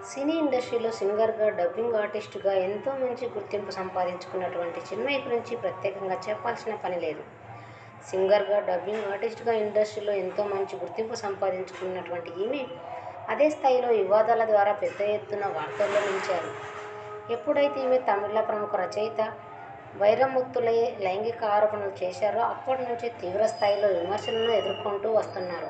సినీ ఇండస్ట్రీలో సింగర్గా డబ్బింగ్ ఆర్టిస్టుగా ఎంతో మంచి గుర్తింపు సంపాదించుకున్నటువంటి చిన్మయి గురించి ప్రత్యేకంగా చెప్పాల్సిన పని లేదు సింగర్గా డబ్బింగ్ ఆర్టిస్ట్గా ఇండస్ట్రీలో ఎంతో మంచి గుర్తింపు సంపాదించుకున్నటువంటి ఈమె అదే స్థాయిలో వివాదాల ద్వారా పెద్ద ఎత్తున వార్తల్లో నిలిచారు ఎప్పుడైతే ఈమె తమిళ ప్రముఖ రచయిత వైరముత్తులై లైంగిక ఆరోపణలు చేశారో అప్పటి నుంచి తీవ్ర స్థాయిలో విమర్శలను ఎదుర్కొంటూ వస్తున్నారు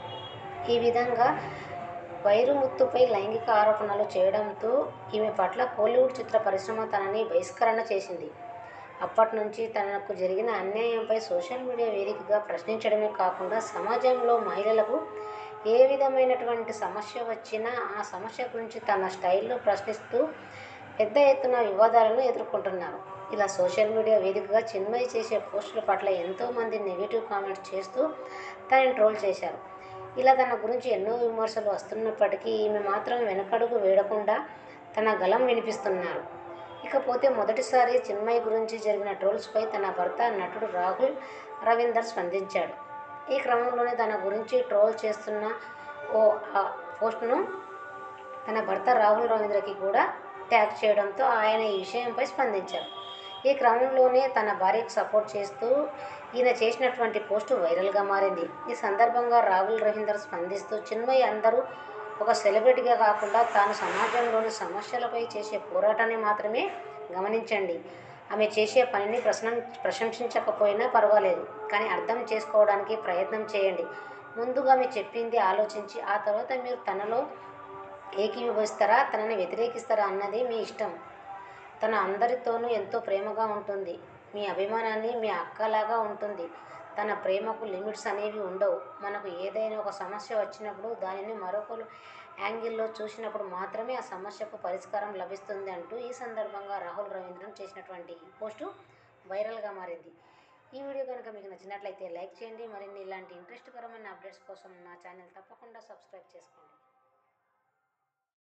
ఈ విధంగా వైరుముత్తుపై లైంగిక ఆరోపణలు చేయడంతో ఈమె పట్ల కోలీవుడ్ చిత్ర పరిశ్రమ తనని బహిష్కరణ చేసింది అప్పటి నుంచి తనకు జరిగిన అన్యాయంపై సోషల్ మీడియా వేదికగా ప్రశ్నించడమే కాకుండా సమాజంలో మహిళలకు ఏ విధమైనటువంటి సమస్య వచ్చినా ఆ సమస్య గురించి తన స్టైల్లో ప్రశ్నిస్తూ పెద్ద ఎత్తున వివాదాలను ఎదుర్కొంటున్నారు ఇలా సోషల్ మీడియా వేదికగా చిన్మయి చేసే పోస్టుల పట్ల ఎంతోమంది నెగిటివ్ కామెంట్స్ చేస్తూ తనని ట్రోల్ చేశారు ఇలా తన గురించి ఎన్నో విమర్శలు వస్తున్నప్పటికీ ఈమె మాత్రం వెనకడుగు వేయకుండా తన గలం వినిపిస్తున్నారు ఇకపోతే మొదటిసారి చిన్మయి గురించి జరిగిన ట్రోల్స్పై తన భర్త నటుడు రాహుల్ రవీందర్ స్పందించాడు ఈ క్రమంలోనే తన గురించి ట్రోల్ చేస్తున్న ఓ ఆ పోస్టును తన భర్త రాహుల్ రవీంద్రకి కూడా ట్యాగ్ చేయడంతో ఆయన ఈ విషయంపై స్పందించారు ఈ క్రమంలోనే తన భార్యకు సపోర్ట్ చేస్తూ ఈయన చేసినటువంటి పోస్టు వైరల్గా మారింది ఈ సందర్భంగా రాహుల్ రవీందర్ స్పందిస్తూ చిన్మయి అందరూ ఒక సెలబ్రిటీగా కాకుండా తాను సమాజంలోని సమస్యలపై చేసే పోరాటాన్ని మాత్రమే గమనించండి ఆమె చేసే పనిని ప్రశ్న ప్రశంసించకపోయినా పర్వాలేదు కానీ అర్థం చేసుకోవడానికి ప్రయత్నం చేయండి ముందుగా ఆమె చెప్పింది ఆలోచించి ఆ తర్వాత మీరు తనలో ఏకీభవిస్తారా తనని వ్యతిరేకిస్తారా అన్నది మీ ఇష్టం తన అందరితోనూ ఎంతో ప్రేమగా ఉంటుంది మీ అభిమానాన్ని మీ అక్కలాగా ఉంటుంది తన ప్రేమకు లిమిట్స్ అనేవి ఉండవు మనకు ఏదైనా ఒక సమస్య వచ్చినప్పుడు దానిని మరొకరు యాంగిల్లో చూసినప్పుడు మాత్రమే ఆ సమస్యకు పరిష్కారం లభిస్తుంది అంటూ ఈ సందర్భంగా రాహుల్ రవీంద్రన్ చేసినటువంటి పోస్టు వైరల్గా మారింది ఈ వీడియో కనుక మీకు నచ్చినట్లయితే లైక్ చేయండి మరిన్ని ఇలాంటి ఇంట్రెస్ట్కరమైన అప్డేట్స్ కోసం నా ఛానల్ తప్పకుండా సబ్స్క్రైబ్ చేసుకోండి